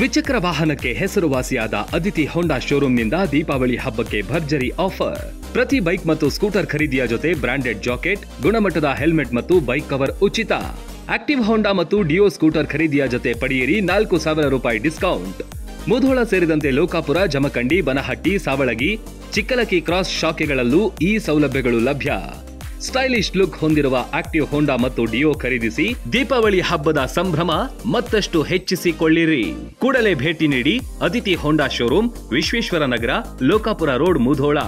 ದ್ವಿಚಕ್ರ ವಾಹನಕ್ಕೆ ಹೆಸರುವಾಸಿಯಾದ ಅದಿತಿ ಹೋಂಡಾ ಶೋರೂಮ್ನಿಂದ ದೀಪಾವಳಿ ಹಬ್ಬಕ್ಕೆ ಭರ್ಜರಿ ಆಫರ್ ಪ್ರತಿ ಬೈಕ್ ಮತ್ತು ಸ್ಕೂಟರ್ ಖರೀದಿಯ ಜೊತೆ ಬ್ರಾಂಡೆಡ್ ಜಾಕೆಟ್ ಗುಣಮಟ್ಟದ ಹೆಲ್ಮೆಟ್ ಮತ್ತು ಬೈಕ್ ಕವರ್ ಉಚಿತ ಆಕ್ಟಿವ್ ಹೋಂಡಾ ಮತ್ತು ಡಿಯೋ ಸ್ಕೂಟರ್ ಖರೀದಿಯ ಜೊತೆ ಪಡೆಯಿರಿ ನಾಲ್ಕು ಸಾವಿರ ರೂಪಾಯಿ ಡಿಸ್ಕೌಂಟ್ ಮುಧೋಳ ಸೇರಿದಂತೆ ಲೋಕಾಪುರ ಜಮಖಂಡಿ ಬನಹಟ್ಟಿ ಸಾವಳಗಿ ಚಿಕ್ಕಲಕ್ಕಿ ಕ್ರಾಸ್ ಶಾಖೆಗಳಲ್ಲೂ ಈ ಸೌಲಭ್ಯಗಳು ಲಭ್ಯ ಸ್ಟೈಲಿಶ್ ಲುಕ್ ಹೊಂದಿರುವ ಆಕ್ಟಿವ್ ಹೋಂಡಾ ಮತ್ತು ಡಿಯೋ ಖರೀದಿಸಿ ದೀಪಾವಳಿ ಹಬ್ಬದ ಸಂಭ್ರಮ ಮತ್ತಷ್ಟು ಹೆಚ್ಚಿಸಿಕೊಳ್ಳಿರಿ ಕೂಡಲೇ ಭೇಟಿ ನೀಡಿ Aditi Honda showroom Vishweshwara Nagar Lokapur road Mudhol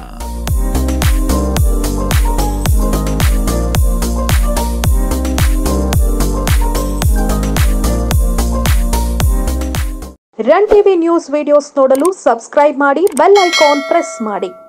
run TV news videos ನೋಡಲು ಸಬ್ಸ್ಕ್ರೈಬ್ ಮಾಡಿ ಬೆಲ್ ಐಕಾನ್ ಪ್ರೆಸ್ ಮಾಡಿ